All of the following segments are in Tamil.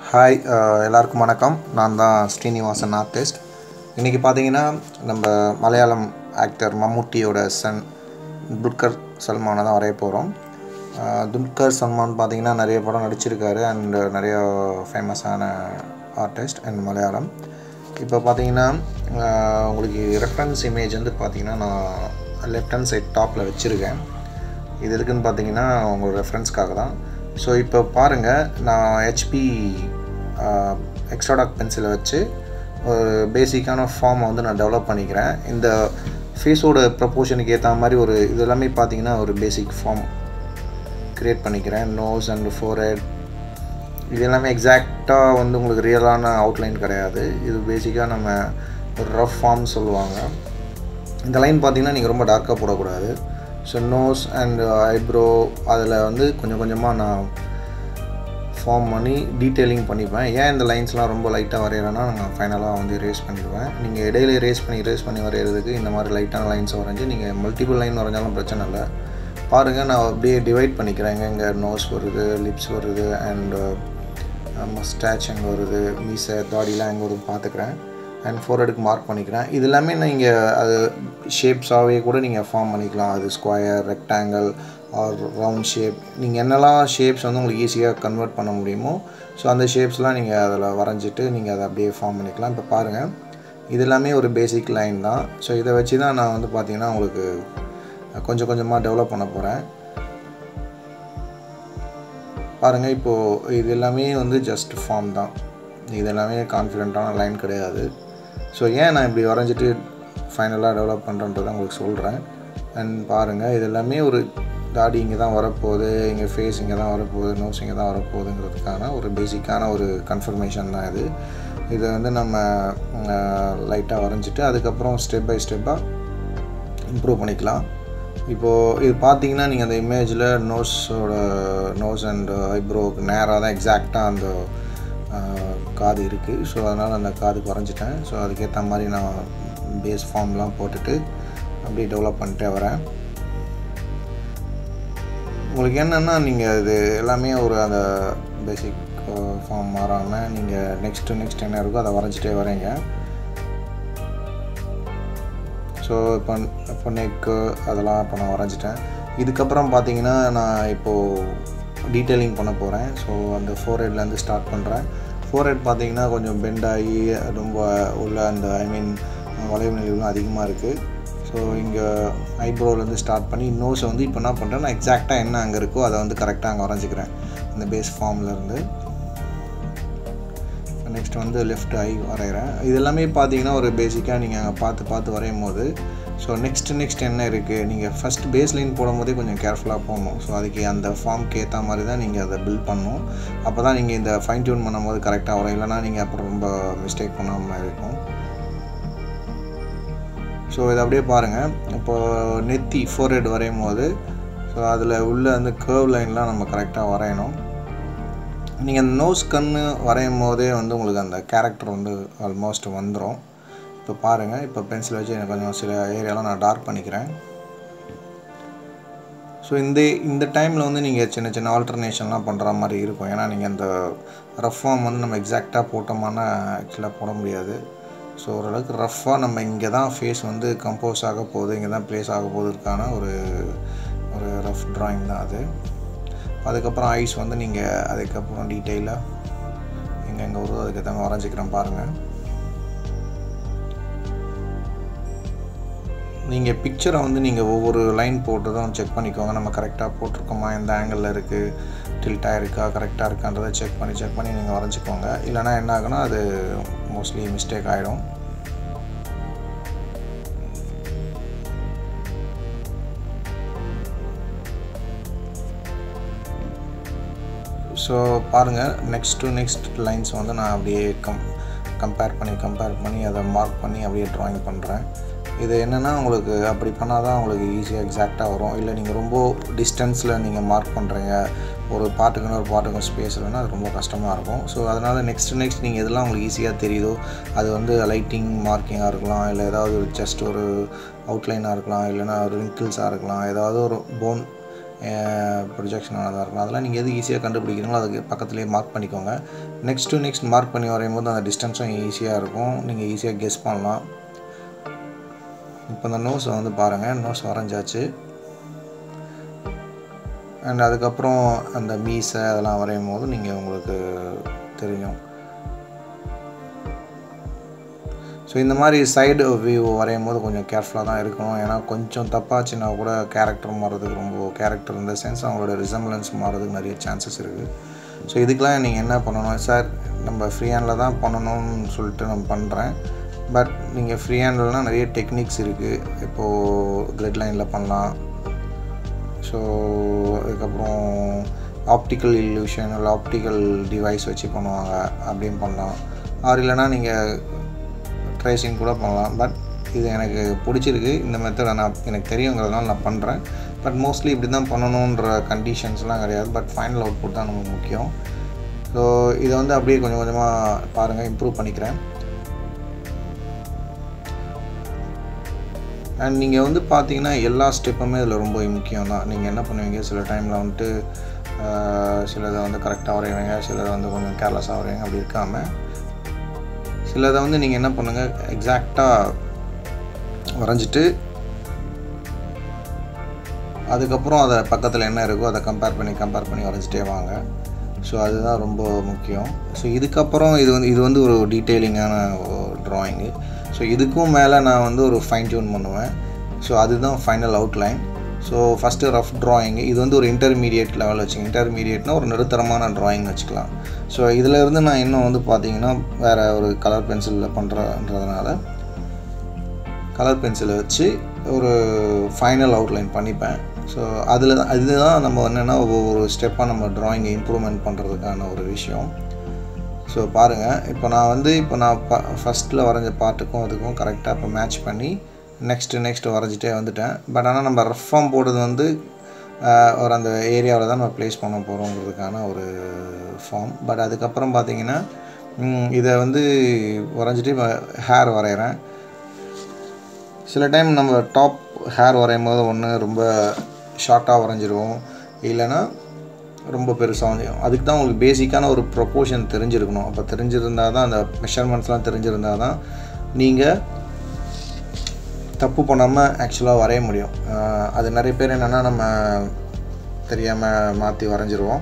ஹாய் அஹ், எல்லாருக்கும் வணக்கம் நான் தான் ஸ்ரீனிவாசன் ஆர்டிஸ்ட் இன்றைக்கி பார்த்தீங்கன்னா நம்ம மலையாளம் ஆக்டர் மம்முட்டியோட சன் துல்கர் சல்மானை தான் வரைய போகிறோம் துல்கர் சல்மான் பார்த்தீங்கன்னா நிறைய படம் நடிச்சிருக்காரு அண்ட் நிறைய ஃபேமஸான ஆர்டிஸ்ட் அண்ட் மலையாளம் இப்போ பார்த்தீங்கன்னா அஹ், உங்களுக்கு ரெஃபரன்ஸ் இமேஜ் வந்து பார்த்தீங்கன்னா நான் லெஃப்ட் ஹேண்ட் சைட் டாப்பில் வச்சுருக்கேன் இது எதுக்குன்னு பார்த்தீங்கன்னா உங்களோட ரெஃபரன்ஸ்க்காக தான் ஸோ இப்போ பாருங்கள் நான் ஹெச்பி எக்ஸ்ட்ராடாக் பென்சிலை வச்சு ஒரு பேசிக்கான ஃபார்மை வந்து நான் டெவலப் பண்ணிக்கிறேன் இந்த ஃபேஸோட ப்ரப்போர்ஷனுக்கு ஏற்ற மாதிரி ஒரு இது எல்லாமே பார்த்தீங்கன்னா ஒரு பேசிக் ஃபார்ம் க்ரியேட் பண்ணிக்கிறேன் நோஸ் அண்ட் ஃபோர்ஹெட் இது எல்லாமே எக்ஸாக்டாக வந்து உங்களுக்கு ரியலான அவுட்லைன் கிடையாது இது பேசிக்காக நம்ம ஒரு ரஃப் ஃபார்ம் சொல்லுவாங்க இந்த லைன் பார்த்தீங்கன்னா நீங்கள் ரொம்ப டார்க்காக போடக்கூடாது ஸோ நோஸ் அண்ட் ஐப்ரோ அதில் வந்து கொஞ்சம் கொஞ்சமாக நான் ஃபார்ம் பண்ணி டீட்டெயிலிங் பண்ணிப்பேன் ஏன் இந்த லைன்ஸ்லாம் ரொம்ப லைட்டாக வரைகிறேன்னா நான் ஃபைனலாக வந்து ரேஸ் பண்ணிடுவேன் நீங்கள் இடையில ரேஸ் பண்ணி ரேஸ் பண்ணி வரைகிறதுக்கு இந்த மாதிரி லைட்டான லைன்ஸ் வரைஞ்சி நீங்கள் மல்டிபிள் லைன் வரைஞ்சாலும் பிரச்சனை இல்லை பாருங்கள் நான் அப்படியே டிவைட் பண்ணிக்கிறேன் எங்கே எங்கே நோஸ் வருது லிப்ஸ் வருது அண்டு மஸ்டாச் எங்கே வருது மீசை தாடிலாம் எங்கே வருது பார்த்துக்கிறேன் அண்ட் ஃபோர்ஹெடுக்கு மார்க் பண்ணிக்கிறேன் இது எல்லாமே நீங்கள் அது ஷேப்ஸாகவே கூட நீங்கள் ஃபார்ம் பண்ணிக்கலாம் அது square rectangle or round shape நீங்கள் என்னெல்லாம் ஷேப்ஸ் வந்து உங்களுக்கு ஈஸியாக கன்வெர்ட் பண்ண முடியுமோ ஸோ அந்த ஷேப்ஸ்லாம் நீங்கள் அதில் வரைஞ்சிட்டு நீங்கள் அதை அப்படியே ஃபார்ம் பண்ணிக்கலாம் இப்போ பாருங்கள் இது எல்லாமே ஒரு பேசிக் லைன் தான் ஸோ இதை வச்சு தான் நான் வந்து பார்த்திங்கன்னா உங்களுக்கு கொஞ்சம் கொஞ்சமாக டெவலப் பண்ண போகிறேன் பாருங்கள் இப்போது இது எல்லாமே வந்து ஜஸ்ட் ஃபார்ம் தான் இது எல்லாமே கான்ஃபிடென்ட்டான லைன் கிடையாது ஸோ ஏன் நான் இப்படி வரைஞ்சிட்டு ஃபைனலாக டெவலப் பண்ணுறன்றதை உங்களுக்கு சொல்கிறேன் அண்ட் பாருங்கள் இது எல்லாமே ஒரு தாடி இங்கே தான் வரப்போகுது இங்கே ஃபேஸ் இங்கே தான் வரப்போகுது நோஸ் இங்கே தான் வரப்போகுதுங்கிறதுக்கான ஒரு பேசிக்கான ஒரு கன்ஃபர்மேஷன் தான் இது இதை வந்து நம்ம லைட்டாக வரைஞ்சிட்டு அதுக்கப்புறம் ஸ்டெப் பை ஸ்டெப்பாக இம்ப்ரூவ் பண்ணிக்கலாம் இப்போது இது பார்த்தீங்கன்னா நீங்கள் அந்த இமேஜில் நோஸோட நோஸ் அண்ட் ஐப்ரோவுக்கு நேராக தான் எக்ஸாக்டாக அந்த ஆஹ், காது இருக்குது ஸோ அதனால் அந்த காது குறைஞ்சிட்டேன் ஸோ அதுக்கேற்ற மாதிரி நான் பேஸ் ஃபார்ம்லாம் போட்டுட்டு அப்படியே டெவலப் பண்ணிட்டே வரேன் உங்களுக்கு என்னென்னா நீங்கள் இது எல்லாமே ஒரு அந்த பேசிக் ஃபார்ம் மாறாமல் நீங்கள் நெக்ஸ்ட்டு நெக்ஸ்ட் என்ன இருக்கோ அதை வரைஞ்சிட்டே வரீங்க ஸோ இப்போ இப்போ நெக்கு அதெல்லாம் இப்போ நான் வரைஞ்சிட்டேன் இதுக்கப்புறம் பார்த்தீங்கன்னா நான் இப்போது டீட்டெயிலிங் பண்ண போகிறேன் ஸோ அந்த ஃபோர்ஹெட்லேருந்து ஸ்டார்ட் பண்ணுறேன் ஃபோர்ஹெட் பார்த்தீங்கன்னா கொஞ்சம் பெண்ட் ஆகி ரொம்ப உள்ள அந்த ஐ மீன் வளைவு நிலைவுலாம் அதிகமாக இருக்குது ஸோ இங்கே ஐப்ரோலேருந்து ஸ்டார்ட் பண்ணி நோஸை வந்து இப்போ என்ன பண்ணுறேன் நான் எக்ஸாக்டாக என்ன அங்கே இருக்கோ அதை வந்து கரெக்டாக அங்கே வரைஞ்சிக்கிறேன் இந்த பேஸ் ஃபார்ம்லேருந்து நெக்ஸ்ட் வந்து லெஃப்ட் ஐ வரைகிறேன் இது எல்லாமே பார்த்தீங்கன்னா ஒரு பேசிக்காக நீங்கள் அங்கே பார்த்து பார்த்து வரையும் போது ஸோ நெக்ஸ்ட் நெக்ஸ்ட் என்ன இருக்குது நீங்கள் ஃபஸ்ட் பேஸ் லைன் போடும்போதே கொஞ்சம் கேர்ஃபுல்லாக போகணும் ஸோ அதுக்கு அந்த ஃபார்ம்க்கு ஏற்ற மாதிரி தான் நீங்கள் அதை பில்ட் பண்ணணும் அப்போ தான் நீங்கள் இந்த ஃபைன் டியூன் பண்ணும்போது கரெக்டாக வரும் இல்லைனா நீங்கள் அப்புறம் ரொம்ப மிஸ்டேக் பண்ணாமல் இருக்கும் ஸோ இதை அப்படியே பாருங்கள் இப்போ நெத்தி ஃபோர்ஹெட் வரையும் போது ஸோ அதில் உள்ள அந்த கேர்வ் லைன்லாம் நம்ம கரெக்டாக வரையணும் நீங்கள் அந்த நோஸ் கண்ணு வரையும் போதே வந்து உங்களுக்கு அந்த கேரக்டர் வந்து ஆல்மோஸ்ட் வந்துடும் இப்போ பாருங்கள் இப்போ பென்சில் வச்சு எனக்கு கொஞ்சம் சில ஏரியாலாம் நான் டார்க் பண்ணிக்கிறேன் ஸோ இந்த இந்த டைமில் வந்து நீங்கள் சின்ன சின்ன ஆல்டர்னேஷன்லாம் பண்ணுற மாதிரி இருக்கும் ஏன்னா நீங்கள் அந்த ரஃப் ஃபார்ம் வந்து நம்ம எக்ஸாக்டாக போட்டோமானா ஆக்சுவலாக போட முடியாது ஸோ ஓரளவுக்கு ரஃப்பாக நம்ம இங்கே தான் ஃபேஸ் வந்து கம்போஸ் ஆக போகுது இங்கே தான் ப்ளேஸ் ஆக போகுதுக்கான ஒரு ஒரு ரஃப் drawing தான் அது அதுக்கப்புறம் ஐஸ் வந்து நீங்கள் அதுக்கப்புறம் டீட்டெயிலாக எங்கே எங்கே வருதோ அதுக்கேற்ற மாதிரி வரைஞ்சிக்கிறேன் பாருங்கள் நீங்கள் பிக்சரை வந்து நீங்கள் ஒவ்வொரு லைன் போட்டதும் செக் பண்ணிக்கோங்க நம்ம கரெக்டாக போட்டிருக்கோமா எந்த ஆங்கிளில் இருக்குது டில்ட்டாக இருக்கா கரெக்டாக இருக்கான்றதை செக் பண்ணி செக் பண்ணி நீங்கள் வரைஞ்சிக்கோங்க இல்லைனா என்ன ஆகுனா அது மோஸ்ட்லி மிஸ்டேக் ஆகிடும் ஸோ பாருங்கள் நெக்ஸ்ட் டு நெக்ஸ்ட் லைன்ஸ் வந்து நான் அப்படியே கம் கம்பேர் பண்ணி கம்பேர் பண்ணி அதை மார்க் பண்ணி அப்படியே ட்ராயிங் பண்ணுறேன் இது என்னென்னா உங்களுக்கு அப்படி பண்ணால் தான் உங்களுக்கு ஈஸியாக எக்ஸாக்டாக வரும் இல்லை நீங்கள் ரொம்ப டிஸ்டன்ஸில் நீங்கள் மார்க் பண்ணுறீங்க ஒரு பாட்டுக்குன்னு ஒரு பாட்டுக்கும் ஸ்பேஸ் இல்லைன்னா அது ரொம்ப கஷ்டமாக இருக்கும் ஸோ அதனால் நெக்ஸ்ட் நெக்ஸ்ட் நீங்கள் எதெல்லாம் உங்களுக்கு ஈஸியாக தெரியுதோ அது வந்து லைட்டிங் மார்க்கிங்காக இருக்கலாம் இல்லை ஏதாவது ஜஸ்ட் ஒரு அவுட்லைனாக இருக்கலாம் இல்லைன்னா ஒரு ரிங்கிள்ஸாக இருக்கலாம் ஏதாவது ஒரு போன் ப்ரொஜெக்ஷன் ஆனதாக இருக்கும் அதெல்லாம் நீங்கள் எது ஈஸியாக கண்டுபிடிக்கிறீங்களோ அதுக்கு பக்கத்துலேயே மார்க் பண்ணிக்கோங்க நெக்ஸ்ட் டு நெக்ஸ்ட் மார்க் பண்ணி வரையும் போது அந்த டிஸ்டன்ஸும் ஈஸியாக இருக்கும் நீங்கள் ஈஸியாக கெஸ் பண்ணலாம் இப்போ இந்த நோஸை வந்து பாருங்கள் நோஸ் வரைஞ்சாச்சு அண்ட் அதுக்கப்புறம் அந்த மீசை அதெல்லாம் வரையும் போது நீங்கள் உங்களுக்கு தெரியும் ஸோ இந்த மாதிரி சைடு வியூ வரையும் போது கொஞ்சம் கேர்ஃபுல்லாக தான் இருக்கணும் ஏன்னா கொஞ்சம் தப்பாச்சுன்னா கூட கேரக்டர் மாறுறதுக்கு ரொம்ப கேரக்டர் இந்த சென்ஸ் அவங்களோட ரிசம்பிளன்ஸ் மாறுறதுக்கு நிறைய சான்சஸ் இருக்குது ஸோ இதுக்கெலாம் நீங்கள் என்ன பண்ணணும் சார் நம்ம ஃப்ரீ ஹேண்டில் தான் பண்ணணும்னு சொல்லிட்டு நான் பண்ணுறேன் பட் நீங்கள் ஃப்ரீ ஹேண்ட்லலாம் நிறைய டெக்னிக்ஸ் இருக்குது இப்போது கிரெட் லைனில் பண்ணலாம் ஸோ அதுக்கப்புறம் ஆப்டிக்கல் இல்யூஷன் இல்லை ஆப்டிக்கல் டிவைஸ் வச்சு பண்ணுவாங்க அப்படின்னு பண்ணலாம் ஆர் இல்லைனா நீங்கள் ட்ரேசிங் கூட பண்ணலாம் பட் இது எனக்கு பிடிச்சிருக்கு இந்த மெத்தடை நான் எனக்கு தெரியுங்கிறதுனால நான் பண்ணுறேன் பட் மோஸ்ட்லி இப்படி தான் பண்ணணுன்ற கண்டிஷன்ஸ்லாம் கிடையாது பட் ஃபைனல் அவுட்புட் தான் நமக்கு முக்கியம் ஸோ இதை வந்து அப்படியே கொஞ்சம் கொஞ்சமாக பாருங்கள் இம்ப்ரூவ் பண்ணிக்கிறேன் அண்ட் நீங்கள் வந்து பார்த்தீங்கன்னா எல்லா ஸ்டெப்புமே இதில் ரொம்ப முக்கியம் தான் நீங்கள் என்ன பண்ணுவீங்க சில டைமில் வந்துட்டு சிலதை வந்து கரெக்டாக வரைவீங்க சிலதை வந்து கொஞ்சம் கேர்லெஸ்ஸாக வரைவீங்க அப்படி இருக்காமல் சிலதை வந்து நீங்கள் என்ன பண்ணுங்கள் எக்ஸாக்டாக வரைஞ்சிட்டு அதுக்கப்புறம் அதை பக்கத்தில் என்ன இருக்கோ அதை கம்பேர் பண்ணி கம்பேர் பண்ணி வரைஞ்சிட்டே வாங்க ஸோ அதுதான் ரொம்ப முக்கியம் ஸோ இதுக்கப்புறம் இது வந்து இது வந்து ஒரு டீட்டெயிலிங்கான ட்ராயிங்கு ஸோ இதுக்கும் மேலே நான் வந்து ஒரு ஃபைன் டியூன் பண்ணுவேன் ஸோ அதுதான் final outline so first rough drawing இது வந்து ஒரு இன்டர்மீடியட் லெவல் வச்சுங்க இன்டர்மீடியட்னா ஒரு நடுத்தரமான ட்ராயிங் வச்சுக்கலாம் ஸோ இதில் இருந்து நான் இன்னும் வந்து பார்த்தீங்கன்னா வேறு ஒரு கலர் பென்சிலில் பண்ணுறன்றதுனால கலர் பென்சிலை வச்சு ஒரு ஃபைனல் அவுட்லைன் பண்ணிப்பேன் ஸோ அதில் தான் அதுதான் நம்ம என்னென்னா ஒவ்வொரு ஸ்டெப்பாக நம்ம ட்ராயிங்கை இம்ப்ரூவ்மெண்ட் பண்ணுறதுக்கான ஒரு விஷயம் ஸோ பாருங்கள் இப்போ நான் வந்து இப்போ நான் ப ஃபஸ்ட்டில் வரைஞ்ச பாட்டுக்கும் அதுக்கும் கரெக்டாக இப்போ மேட்ச் பண்ணி நெக்ஸ்ட்டு நெக்ஸ்ட்டு வரைஞ்சிட்டே வந்துட்டேன் பட் ஆனால் நம்ம ரஃபாம் போடுறது வந்து ஒரு அந்த ஏரியாவில் தான் நம்ம ப்ளேஸ் பண்ண போகிறோங்கிறதுக்கான ஒரு ஃபார்ம் பட் அதுக்கப்புறம் பார்த்தீங்கன்னா இதை வந்து வரைஞ்சிட்டு ஹேர் வரைகிறேன் சில டைம் நம்ம டாப் ஹேர் வரையும் போது ஒன்று ரொம்ப ஷார்ட்டாக வரைஞ்சிருவோம் இல்லைன்னா ரொம்ப பெருசாக வந்து அதுக்கு தான் உங்களுக்கு பேசிக்கான ஒரு ப்ரொப்போர்ஷன் தெரிஞ்சிருக்கணும் அப்போ தெரிஞ்சிருந்தால் தான் அந்த மெஷர்மெண்ட்ஸ்லாம் தெரிஞ்சிருந்தால் தான் நீங்கள் தப்பு பண்ணாமல் ஆக்சுவலாக வரைய முடியும் அது நிறைய பேர் என்னென்னா நம்ம தெரியாமல் மாற்றி வரைஞ்சிருவோம்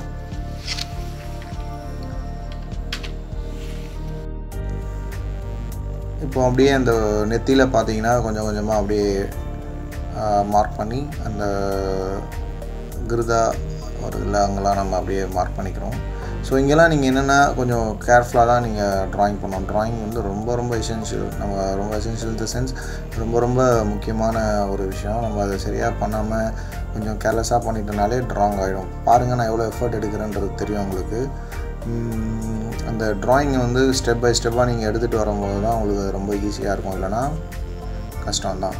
இப்போ அப்படியே அந்த நெத்தியில் பார்த்தீங்கன்னா கொஞ்சம் கொஞ்சமாக அப்படியே மார்க் பண்ணி அந்த கிருதா வருதுல அங்கெல்லாம் நம்ம அப்படியே மார்க் பண்ணிக்கிறோம் ஸோ இங்கெல்லாம் நீங்கள் என்னென்னா கொஞ்சம் கேர்ஃபுல்லாக தான் நீங்கள் ட்ராயிங் பண்ணணும் ட்ராயிங் வந்து ரொம்ப ரொம்ப எசென்ஷியல் நம்ம ரொம்ப எசென்ஷியல் இந்த சென்ஸ் ரொம்ப ரொம்ப முக்கியமான ஒரு விஷயம் நம்ம அதை சரியாக பண்ணாமல் கொஞ்சம் கேர்லெஸ்ஸாக பண்ணிட்டனாலே ட்ராங் ஆகிடும் பாருங்கள் நான் எவ்வளோ எஃபர்ட் எடுக்கிறேன்றது தெரியும் உங்களுக்கு அந்த ட்ராயிங்கை வந்து ஸ்டெப் பை ஸ்டெப்பாக நீங்கள் எடுத்துகிட்டு வரும்போது தான் உங்களுக்கு ரொம்ப ஈஸியாக இருக்கும் இல்லைனா கஷ்டம்தான்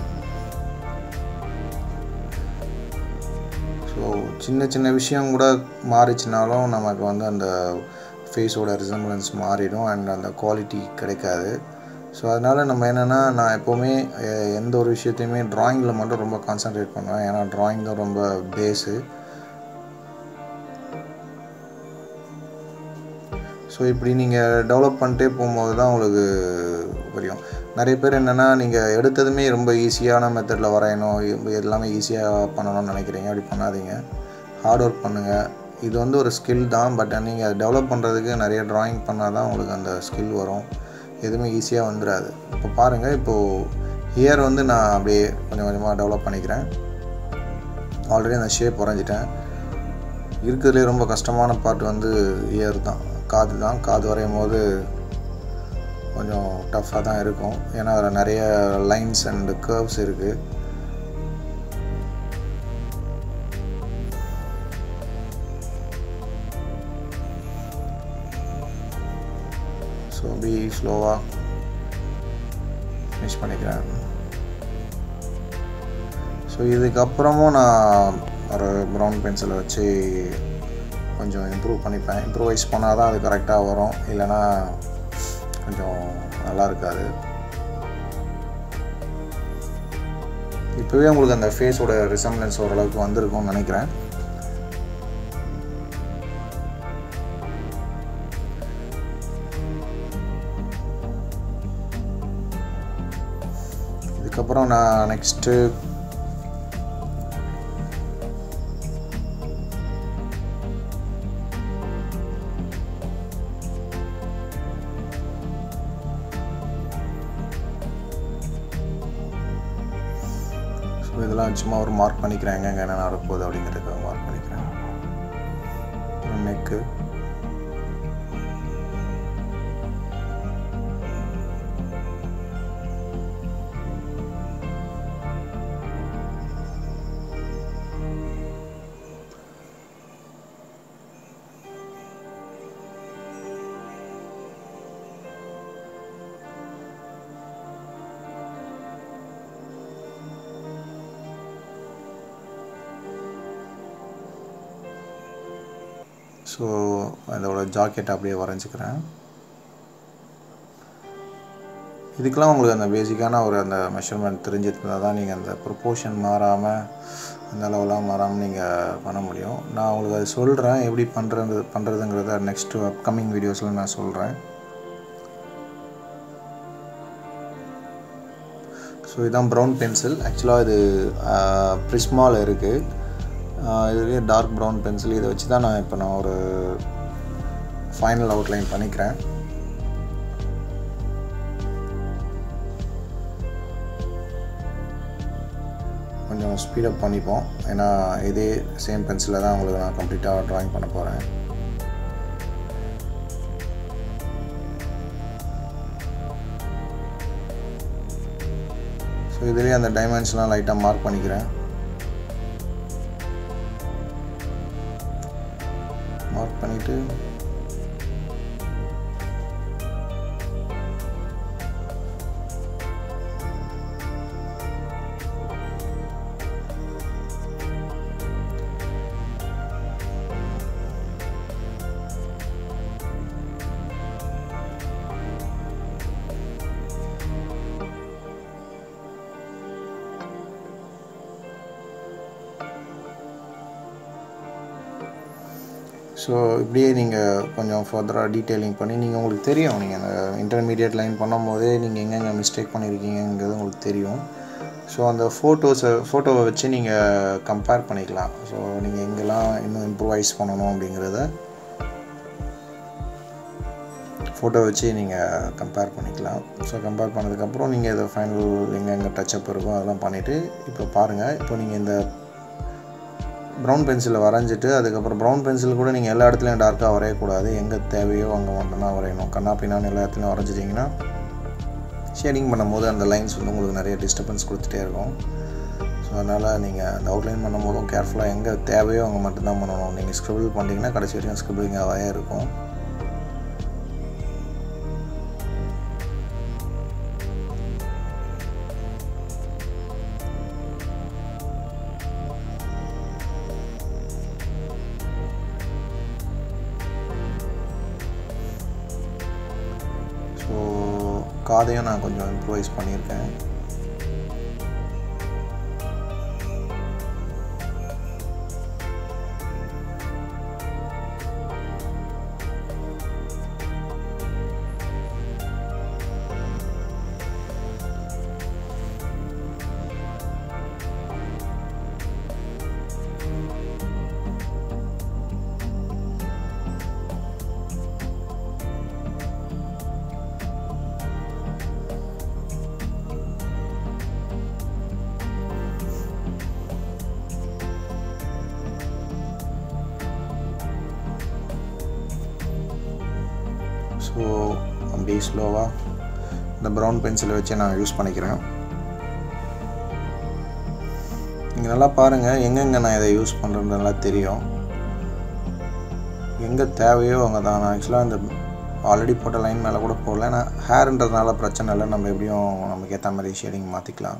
ஸோ சின்ன சின்ன விஷயம் கூட மாறிச்சினாலும் நமக்கு வந்து அந்த ஃபேஸோட ரிசம்பிளன்ஸ் மாறிடும் அண்ட் அந்த குவாலிட்டி கிடைக்காது ஸோ அதனால் நம்ம என்னென்னா நான் எப்போவுமே எந்த ஒரு விஷயத்தையுமே ட்ராயிங்கில் மட்டும் ரொம்ப கான்சன்ட்ரேட் பண்ணுவேன் ஏன்னா ட்ராயிங் தான் ரொம்ப பேஸு ஸோ இப்படி நீங்கள் டெவலப் பண்ணிட்டே போகும்போது தான் உங்களுக்கு புரியும் நிறைய பேர் என்னென்னா நீங்கள் எடுத்ததுமே ரொம்ப ஈஸியான மெத்தடில் வரையணும் எல்லாமே ஈஸியாக பண்ணணும்னு நினைக்கிறீங்க அப்படி பண்ணாதீங்க ஹார்ட் ஒர்க் பண்ணுங்கள் இது வந்து ஒரு ஸ்கில் தான் பட் நீங்கள் அதை டெவலப் பண்ணுறதுக்கு நிறைய ட்ராயிங் பண்ணால் தான் உங்களுக்கு அந்த ஸ்கில் வரும் எதுவுமே ஈஸியாக வந்துடாது இப்போ பாருங்கள் இப்போது ஹியர் வந்து நான் அப்படியே கொஞ்சம் கொஞ்சமாக டெவலப் பண்ணிக்கிறேன் ஆல்ரெடி அந்த ஷேப் வரைஞ்சிட்டேன் இருக்கிறதுலே ரொம்ப கஷ்டமான பார்ட் வந்து இயர் தான் காது தான் காது வரையும் போது கொஞ்சம் டஃப்பாக தான் இருக்கும் ஏன்னா அதில் நிறைய லைன்ஸ் அண்டு கர்வ்ஸ் இருக்குது ஸோ அப்படி ஸ்லோவாக ஃபினிஷ் பண்ணிக்கிறேன் ஸோ இதுக்கப்புறமும் நான் ஒரு ப்ரௌன் பென்சிலை வச்சு கொஞ்சம் இம்ப்ரூவ் பண்ணிப்பேன் இம்ப்ரூவைஸ் பண்ணால் தான் அது கரெக்டாக வரும் இல்லைனா கொஞ்சம் நல்லா இருக்காது இப்போவே உங்களுக்கு அந்த ஃபேஸோட ரிசம்லன்ஸ் ஓரளவுக்கு வந்திருக்கும்னு நினைக்கிறேன் அதுக்கப்புறம் நான் நெக்ஸ்ட்டு ஸோ இதெல்லாம் சும்மா ஒரு மார்க் பண்ணிக்கிறேன் எங்கே என்னென்ன வரப்போகுது அப்படிங்கிறதுக்காக மார்க் பண்ணிக்கிறேன் நெக்கு ஸோ அதோட ஜாக்கெட் அப்படியே வரைஞ்சிக்கிறேன் இதுக்கெலாம் உங்களுக்கு அந்த பேசிக்கான ஒரு அந்த மெஷர்மெண்ட் தெரிஞ்சிருந்தால் தான் நீங்கள் அந்த ப்ரொப்போர்ஷன் மாறாமல் அந்த அளவெல்லாம் மாறாமல் நீங்கள் பண்ண முடியும் நான் உங்களுக்கு அது சொல்கிறேன் எப்படி பண்ணுறது பண்ணுறதுங்கிறத நெக்ஸ்ட்டு அப்கமிங் வீடியோஸில் நான் சொல்கிறேன் ஸோ இதுதான் ப்ரௌன் பென்சில் ஆக்சுவலாக இது ப்ரிஸ்மாவில் இருக்குது இதுலேயே டார்க் ப்ரௌன் பென்சில் இதை வச்சு தான் நான் இப்போ நான் ஒரு ஃபைனல் அவுட்லைன் பண்ணிக்கிறேன் கொஞ்சம் ஸ்பீடப் பண்ணிப்போம் ஏன்னா இதே சேம் பென்சிலில் தான் உங்களுக்கு நான் கம்ப்ளீட்டாக ட்ராயிங் பண்ண போகிறேன் ஸோ இதுலேயே அந்த டைமென்ஷன்லாம் லைட்டாக மார்க் பண்ணிக்கிறேன் மார்க் பண்ணிவிட்டு ஸோ இப்படியே நீங்கள் கொஞ்சம் ஃபர்தராக டீட்டெயிலிங் பண்ணி நீங்கள் உங்களுக்கு தெரியும் நீங்கள் அந்த இன்டர்மீடியட் லைன் பண்ணும் போதே நீங்கள் எங்கெங்கே மிஸ்டேக் பண்ணியிருக்கீங்கிறது உங்களுக்கு தெரியும் ஸோ அந்த ஃபோட்டோஸை ஃபோட்டோவை வச்சு நீங்கள் கம்பேர் பண்ணிக்கலாம் ஸோ நீங்கள் எங்கெல்லாம் இன்னும் இம்ப்ரூவைஸ் பண்ணணும் அப்படிங்கிறத ஃபோட்டோ வச்சு நீங்கள் கம்பேர் பண்ணிக்கலாம் ஸோ கம்பேர் பண்ணதுக்கப்புறம் நீங்கள் இதை ஃபைனல் எங்கெங்கே டச்சப் இருக்கோ அதெல்லாம் பண்ணிவிட்டு இப்போ பாருங்கள் இப்போ நீங்கள் இந்த ப்ரௌன் பென்சிலை வரைஞ்சிட்டு அதுக்கப்புறம் ப்ரௌன் பென்சில் கூட நீங்கள் எல்லா இடத்துலையும் டார்க்காக வரையக்கூடாது எங்கே தேவையோ அங்கே மட்டும்தான் வரையணும் கண்ணா பின்னான்னு எல்லா இடத்துலையும் வரைஞ்சிட்டிங்கன்னா ஷேடிங் பண்ணும்போது அந்த லைன்ஸ் வந்து உங்களுக்கு நிறைய டிஸ்டர்பன்ஸ் கொடுத்துட்டே இருக்கும் ஸோ அதனால் நீங்கள் அந்த அவுட்லைன் பண்ணும்போதும் கேர்ஃபுல்லாக எங்கே தேவையோ அங்கே மட்டும்தான் பண்ணணும் நீங்கள் ஸ்க்ரிபிள் பண்ணிட்டீங்கன்னா கடைசி வரைக்கும் ஸ்க்ரிபிளிங்காகவே இருக்கும் ஸோ காதையும் நான் கொஞ்சம் இம்ப்ரூவைஸ் பண்ணியிருக்கேன் ஸோ அப்படியே ஸ்லோவாக இந்த ப்ரௌன் பென்சிலை வச்சு நான் யூஸ் பண்ணிக்கிறேன் நீங்கள் நல்லா பாருங்கள் எங்கெங்கே நான் இதை யூஸ் பண்ணுறது நல்லா தெரியும் எங்கே தேவையோ அங்கே தான் நான் ஆக்சுவலாக இந்த ஆல்ரெடி போட்ட லைன் மேலே கூட போடல நான் ஹேர்ன்றதுனால பிரச்சனை இல்லை நம்ம எப்படியும் நமக்கு ஏற்ற மாதிரி ஷேடிங் மாற்றிக்கலாம்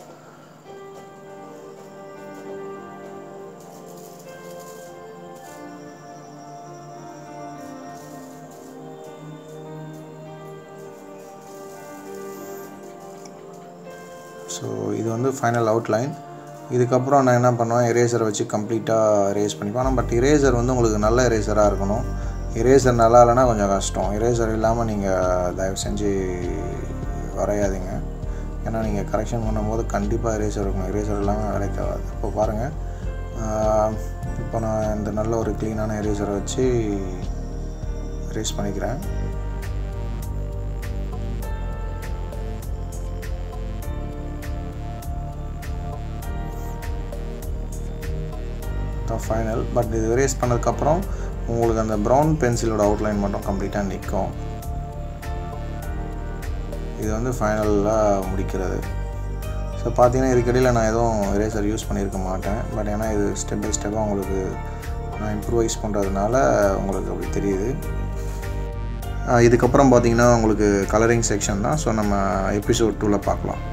ஸோ இது வந்து ஃபைனல் அவுட்லைன் இதுக்கப்புறம் நான் என்ன பண்ணுவேன் எரேசரை வச்சு கம்ப்ளீட்டாக எரேஸ் பண்ணிப்பேன் ஆனால் பட் இரேசர் வந்து உங்களுக்கு நல்ல எரேசராக இருக்கணும் இரேசர் நல்லா இல்லைன்னா கொஞ்சம் கஷ்டம் இரேசர் இல்லாமல் நீங்கள் தயவு செஞ்சு வரையாதீங்க ஏன்னா நீங்கள் கரெக்ஷன் பண்ணும்போது கண்டிப்பாக எரேசர் இருக்கும் எரேசர் இல்லாமல் வேலைக்கு ஆகாது இப்போ பாருங்கள் இப்போ நான் இந்த நல்ல ஒரு க்ளீனான எரேசரை வச்சு erase பண்ணிக்கிறேன் தான் ஃபைனல் பட் இது erase பண்ணதுக்கப்புறம் உங்களுக்கு அந்த ப்ரௌன் பென்சிலோட அவுட்லைன் மட்டும் கம்ப்ளீட்டாக நிற்கும் இது வந்து ஃபைனலாக முடிக்கிறது ஸோ பார்த்தீங்கன்னா இதுக்கடியில் நான் எதுவும் எரேசர் யூஸ் பண்ணியிருக்க மாட்டேன் பட் ஏன்னா இது ஸ்டெப் பை ஸ்டெப்பாக உங்களுக்கு நான் இம்ப்ரூவைஸ் பண்ணுறதுனால உங்களுக்கு அப்படி தெரியுது ஆஹ் இதுக்கப்புறம் பார்த்தீங்கன்னா உங்களுக்கு கலரிங் செக்ஷன் தான் ஸோ நம்ம எபிசோட் டூவில் பார்க்கலாம்